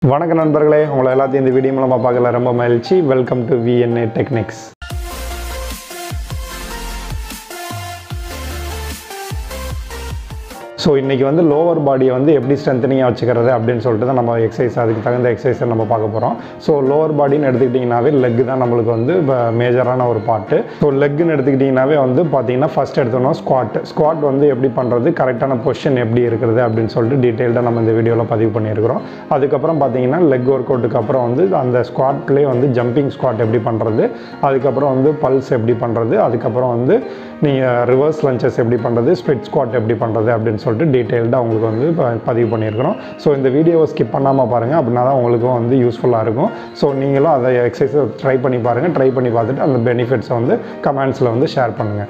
வணக்க நண்பர்களே உங்களை எல்லாத்தையும் இந்த வீடியோ மூலமாக பார்க்கல ரொம்ப மகிழ்ச்சி welcome to VNA techniques so இன்றைக்கி வந்து லோவர் பாடியை வந்து எப்படி ஸ்ட்ரென்த்தனிங்காக வச்சுக்கிறது அப்படின்னு சொல்லிட்டு தான் நம்ம எக்ஸசைஸ் அதுக்கு தகுந்த எக்ஸசைஸை நம்ம பார்க்க போகிறோம் ஸோ லோவர் பாடின்னு எடுத்துக்கிட்டிங்கனாவே லெக் தான் நம்மளுக்கு வந்து மேஜரான ஒரு பார்ட்டு ஸோ லெக்குன்னு எடுத்துக்கிட்டிங்கனாவே வந்து பார்த்தீங்கன்னா ஃபஸ்ட் எடுத்தோம்னா ஸ்குவாட் ஸ்குவாட் வந்து எப்படி பண்ணுறது கரெக்டான பொசிஷன் எப்படி இருக்கிறது அப்படின்னு சொல்லிட்டு டீட்டெயில்டாக நம்ம இந்த வீடியோவில் பதிவு பண்ணியிருக்கிறோம் அதுக்கப்புறம் பார்த்தீங்கன்னா லெக் ஒர்க் அவுட்டுக்கு அப்புறம் வந்து அந்த ஸ்குவாட்லேயே வந்து ஜம்பிங் ஸ்குவாட் எப்படி பண்ணுறது அதுக்கப்புறம் வந்து பல்ஸ் எப்படி பண்ணுறது அதுக்கப்புறம் வந்து நீங்கள் ரிவர்ஸ் லஞ்சஸ் எப்படி பண்ணுறது ஸ்பிட் ஸ்குவாட் எப்படி பண்ணுறது அப்படின்னு சொல்லிட்டு டீட்டெயில்டாக உங்களுக்கு வந்து ப- பதிவு பண்ணியிருக்கிறோம் ஸோ இந்த வீடியோவை ஸ்கிப் பண்ணாமல் பாருங்கள் அப்படின்னா தான் உங்களுக்கும் வந்து யூஸ்ஃபுல்லாக இருக்கும் ஸோ நீங்களும் அதை எக்ஸசைஸை ட்ரை பண்ணி பாருங்கள் ட்ரை பண்ணி பார்த்துட்டு அந்த பெனிஃபிட்ஸை வந்து கமெண்ட்ஸில் வந்து ஷேர் பண்ணுங்கள்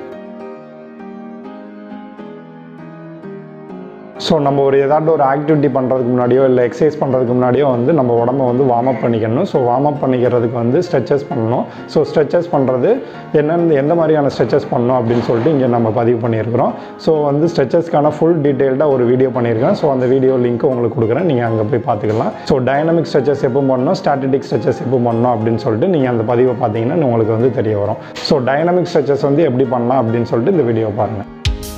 ஸோ நம்ம ஒரு ஏதாட்டும் ஒரு ஆக்டிவிட்டி பண்ணுறதுக்கு முன்னாடியோ இல்லை எக்ஸசைஸ் பண்ணுறதுக்கு முன்னாடியோ வந்து நம்ம உடம்ப வந்து வார்ம் அப் பண்ணிக்கணும் ஸோ வார்ம் அப் பண்ணிக்கிறதுக்கு வந்து ஸ்ட்ரெச்சஸ் பண்ணணும் ஸோ ஸ்ட்ரெச்சஸ் பண்ணுறது என்னென்ன எந்த மாதிரியான ஸ்ட்ரெச்சஸ் பண்ணணும் அப்படின்னு சொல்லிட்டு இங்கே நம்ம பதிவு பண்ணியிருக்கிறோம் ஸோ வந்து ஸ்ட்ரெச்சஸ்க்கான ஃபுல் டீட்டெயில்டாக ஒரு வீடியோ பண்ணியிருக்கேன் ஸோ அந்த வீடியோ லிங்க் உங்களுக்கு கொடுக்குறேன் நீங்கள் அங்கே போய் பார்த்துக்கலாம் ஸோ டைனமிக் ஸ்ட்ரெச்சஸ் எப்போ பண்ணணும் ஸ்டாட்டிக் ஸ்ட்ரெச்சஸ் எப்போ பண்ணணும் அப்படின்னு சொல்லிட்டு நீங்கள் அந்த பதிவை பார்த்தீங்கன்னா உங்களுக்கு வந்து தெரிய வரும் ஸோ டைனமிக் ஸ்ட்ரெச்சஸ் வந்து எப்படி பண்ணலாம் அப்படின்னு சொல்லிட்டு இந்த வீடியோ பாருங்கள்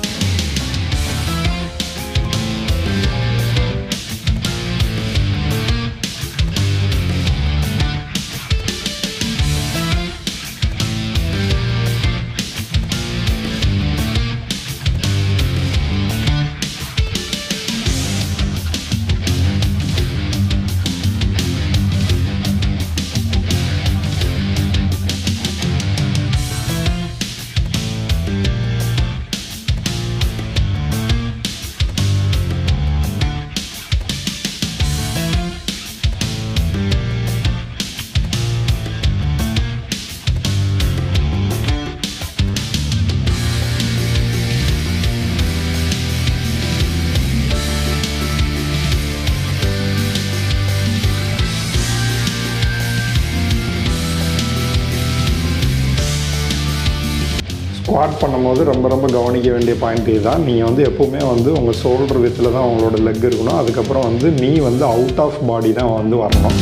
ஸ்குவாட் பண்ணும்போது ரொம்ப ரொம்ப கவனிக்க வேண்டிய பாயிண்ட் இதுதான் நீங்கள் வந்து எப்போவுமே வந்து உங்கள் ஷோல்டர் வித்தில் தான் உங்களோட லெக் இருக்கணும் அதுக்கப்புறம் வந்து நீ வந்து அவுட் ஆஃப் பாடி தான் வந்து வரணும்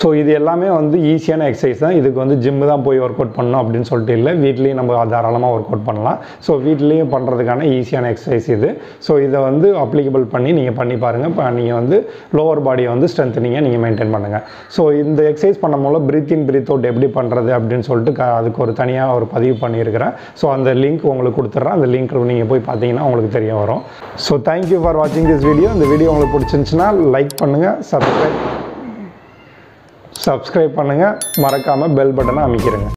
இது எல்லாமே வந்து ஈஸியான எக்ஸசைஸ் தான் இதுக்கு வந்து ஜிம்மு தான் போய் ஒர்க் அவுட் பண்ணணும் அப்படின்னு சொல்லிட்டு இல்லை வீட்லேயும் நம்ம தாராளமாக ஒர்க் அவுட் பண்ணலாம் ஸோ வீட்லேயும் பண்ணுறதுக்கான ஈஸியான எக்ஸசைஸ் இது ஸோ இதை வந்து அப்ளிகபிள் பண்ணி நீங்கள் பண்ணி பாருங்கள் இப்போ நீங்கள் வந்து லோவர் பாடியை வந்து ஸ்ட்ரென்த்தனிங்காக நீங்கள் மெயின்டைன் பண்ணுங்கள் ஸோ இந்த எக்ஸசைஸ் பண்ணும்போது பிரீத் இன் பிரீத் அவுட் எப்படி பண்ணுறது அப்படின்னு சொல்லிட்டு க- அதுக்கு ஒரு தனியாக ஒரு பதிவு பண்ணியிருக்கிறேன் ஸோ அந்த லிங்க் உங்களுக்கு கொடுத்துட்றேன் அந்த லிங்க் நீங்கள் போய் பார்த்தீங்கன்னா உங்களுக்கு தெரிய வரும் ஸோ தேங்க்யூ ஃபார் வாட்சிங் திஸ் வீடியோ இந்த வீடியோ உங்களுக்கு பிடிச்சிருந்துச்சுன்னா லைக் பண்ணுங்கள் சப்ஸ்கிரைப் சப்ஸ்கிரைப் பண்ணுங்கள் மறக்காமல் பெல் பட்டனை அமைக்கிறேங்க